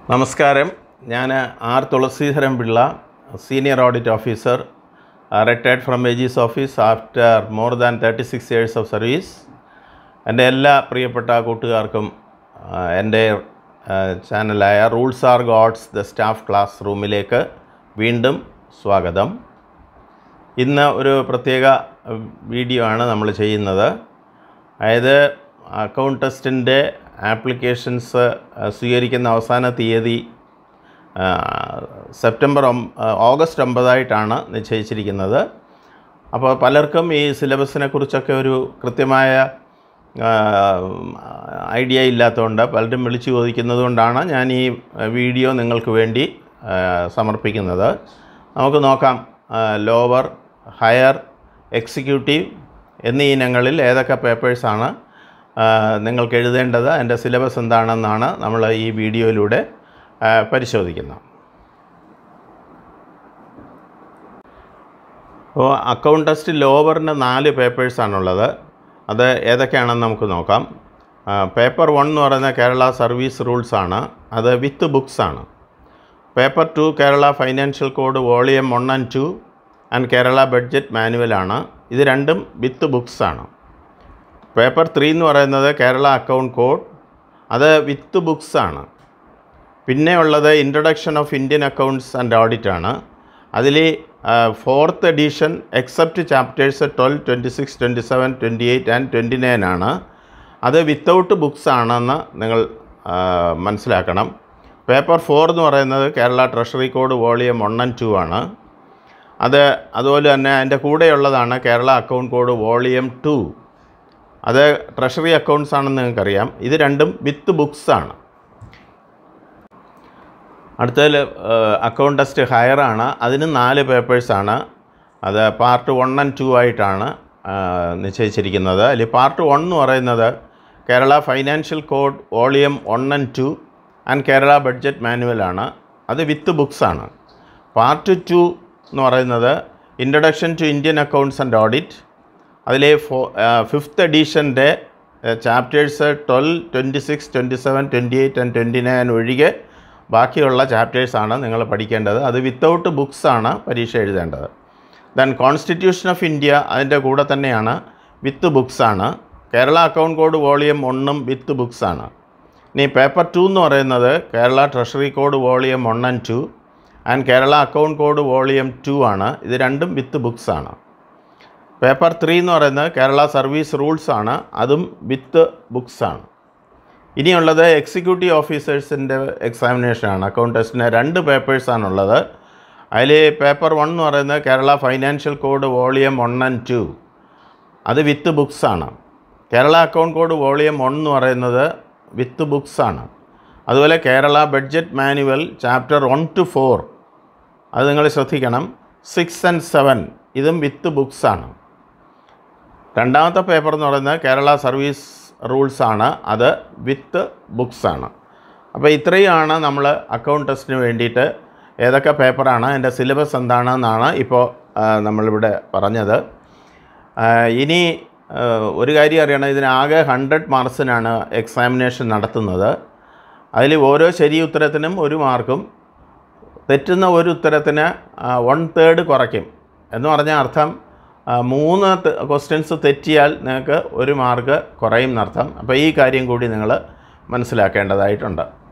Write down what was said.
നമസ്കാരം ഞാൻ R Thulaseedharan Pillai senior audit officer retired from AG's office after more than thirty six years of service എൻ്റെ എല്ലാ പ്രിയപ്പെട്ട കൂട്ടുകാർക്കും ആ, എൻ്റെ ആ, ചാനലായ rules are gods the staff class റൂമിലേക്ക് വീണ്ടും സ്വാഗതം ഇന്ന് ഒരു പ്രത്യേക അഹ്, വീഡിയോ ആണ് നമ്മൾ ചെയ്യുന്നത് അതായത് അക്കൗണ്ട് ടെസ്റ്റിൻ്റെ ആപ്ലിക്കേഷൻസ് അഹ്, സ്വീകരിക്കുന്ന അവസാന തീയതി ആ, സെപ്റ്റംബർ ഒം- ആ, ഓഗസ്റ്റ് ഒമ്പതായിട്ടാണ് നിശ്ചയിച്ചിരിക്കുന്നത് അപ്പോൾ പലർക്കും ഈ സിലബസിനെ കുറിച്ചൊക്കെ ഒരു കൃത്യമായ ആ, ഐഡിയ ഇല്ലാത്തതുകൊണ്ട് പലരും വിളിച്ചു ചോദിക്കുന്നത് കൊണ്ടാണ് ഞാൻ ഈ വീഡിയോ നിങ്ങൾക്ക് വേണ്ടി ആ, സമർപ്പിക്കുന്നത് നമുക്ക് നോക്കാം ലോവർ ഹയർ എക്സിക്യൂട്ടീവ് എന്നീ ഇനങ്ങളിൽ ഏതൊക്കെ പേപ്പേഴ്സാണ് ആ, നിങ്ങൾക്ക് എഴുതേണ്ടത് അതിൻ്റെ സിലബസ് എന്താണെന്നാണ് നമ്മൾ ഈ വീഡിയോയിലൂടെ ആ, പരിശോധിക്കുന്നത് അപ്പോൾ അക്കൗണ്ട് ടെസ്റ്റ് ലോവറിന് നാല് പേപ്പേഴ്സാണുള്ളത് അത് ഏതൊക്കെയാണെന്ന് നമുക്ക് നോക്കാം പേപ്പർ വൺ എന്ന് പറയുന്ന കേരള സർവീസ് റൂൾസ് ആണ് അത് വിത്ത് ബുക്സ് ആണ് paper two Kerala financial code volume one and two and Kerala budget മാനുവലാണ് ഇത് രണ്ടും വിത്ത് ബുക്സ് ആണ് പേപ്പർ ത്രീ എന്ന് പറയുന്നത് കേരള അക്കൗണ്ട് കോഡ് അത് വിത്ത് ബുക്സ് ആണ് പിന്നെ ഉള്ളത് introduction of Indian accounts and audit ആണ് അതിൽ fourth edition except chapters twelve twenty six twenty seven twenty eight and twenty nine ആണ് അത് വിത്തൗട്ട് ബുക്സ് ആണെന്ന് നിങ്ങൾ ആ, മനസ്സിലാക്കണം പേപ്പർ ഫോർ എന്ന് പറയുന്നത് Kerala treasury code volume one and two ആണ് അത് അതുപോലെ തന്നെ അതിൻ്റെ കൂടെയുള്ളതാണ് Kerala account code volume two അത് ട്രഷറി അക്കൗണ്ട്സ് ആണെന്ന് നിങ്ങൾക്കറിയാം ഇത് രണ്ടും വിത്ത് ബുക്സ് ആണ് അടുത്തതിൽ അക്കൗണ്ട് ടെസ്റ്റ് ഹയർ ആണ് അതിന് നാല് പേപ്പേഴ്സാണ് അത് പാർട്ട് വൺ ആൻഡ് ടു ആയിട്ടാണ് ആ, നിശ്ചയിച്ചിരിക്കുന്നത് അതിൽ പാർട്ട് വൺ എന്ന് പറയുന്നത് Kerala financial code volume one and two and Kerala budget മാനുവലാണ് അത് വിത്ത് ബുക്സ് ആണ് പാർട്ട് ടു എന്ന് പറയുന്നത് introduction to Indian accounts and audit അതിലെ ഫോ ഫിഫ്ത്ത് എഡീഷൻ്റെ chapters twelve twenty six twenty seven twenty eight and twenty nine ഒഴികെ ബാക്കിയുള്ള ചാപ്റ്റേഴ്സാണ് നിങ്ങൾ പഠിക്കേണ്ടത് അത് വിത്തൗട്ട് ബുക്സാണ് പരീക്ഷ എഴുതേണ്ടത് ദെൻ കോൺസ്റ്റിറ്റ്യൂഷൻ ഓഫ് ഇന്ത്യ അതിൻ്റെ കൂടെ തന്നെയാണ് വിത്ത് ബുക്സാണ് കേരള അക്കൗണ്ട് കോഡ് വോളിയം ഒന്നും വിത്ത് ബുക്സാണ് ഇനി പേപ്പർ ടു എന്ന് പറയുന്നത് Kerala treasury code volume one and two and Kerala account code volume two ആണ് ഇത് രണ്ടും വിത്ത് ബുക്സാണ് പേപ്പർ ത്രീ എന്ന് പറയുന്നത് കേരള സർവീസ് റൂൾസ് ആണ് അതും വിത്ത് ബുക്സ് ആണ് ഇനിയുള്ളത് എക്സിക്യൂട്ടീവ് ഓഫീസേഴ്സിൻ്റെ എക്സാമിനേഷനാണ് അക്കൗണ്ട് ടെസ്റ്റിന് രണ്ട് പേപ്പേഴ്സാണുള്ളത് അതിൽ പേപ്പർ വൺ എന്ന് പറയുന്നത് Kerala financial code volume one and two അത് വിത്ത് ബുക്സ് ആണ് Kerala account code volume one എന്ന് പറയുന്നത് വിത്ത് ബുക്സ് ആണ് അതുപോലെ Kerala budget manual chapter one two four അത് നിങ്ങൾ ശ്രദ്ധിക്കണം സിക്സ് ആൻഡ് സെവൻ ഇതും വിത്ത് ബുക്സ് ആണ് രണ്ടാമത്തെ പേപ്പർ എന്ന് പറയുന്നത് കേരള സർവീസ് റൂൾസ് ആണ് അത് വിത്ത് ബുക്സ് ആണ് അപ്പോൾ ഇത്രയുമാണ് നമ്മൾ അക്കൗണ്ട് ടെസ്റ്റിന് വേണ്ടിയിട്ട് ഏതൊക്കെ പേപ്പറാണ് അതിൻ്റെ സിലബസ് എന്താണെന്നാണ് ഇപ്പോൾ ആ, നമ്മളിവിടെ പറഞ്ഞത് ആ, ഇനി ആ, ഒരു കാര്യം അറിയണം ഇതിനാകെ ഹൺഡ്രഡ് മാർക്സിനാണ് എക്സാമിനേഷൻ നടത്തുന്നത് അതിൽ ഓരോ ശരി ഉത്തരത്തിനും ഒരു മാർക്കും തെറ്റുന്ന ഒരു ഉത്തരത്തിന് വൺ തേർഡ് കുറയ്ക്കും എന്ന് പറഞ്ഞാൽ അർത്ഥം ആ, മൂന്ന് ക്വസ്റ്റ്യൻസ് തെറ്റിയാൽ നിങ്ങൾക്ക് ഒരു മാർക്ക് കുറയും എന്നർത്ഥം അപ്പോൾ ഈ കാര്യം കൂടി നിങ്ങൾ മനസ്സിലാക്കേണ്ടതായിട്ടുണ്ട്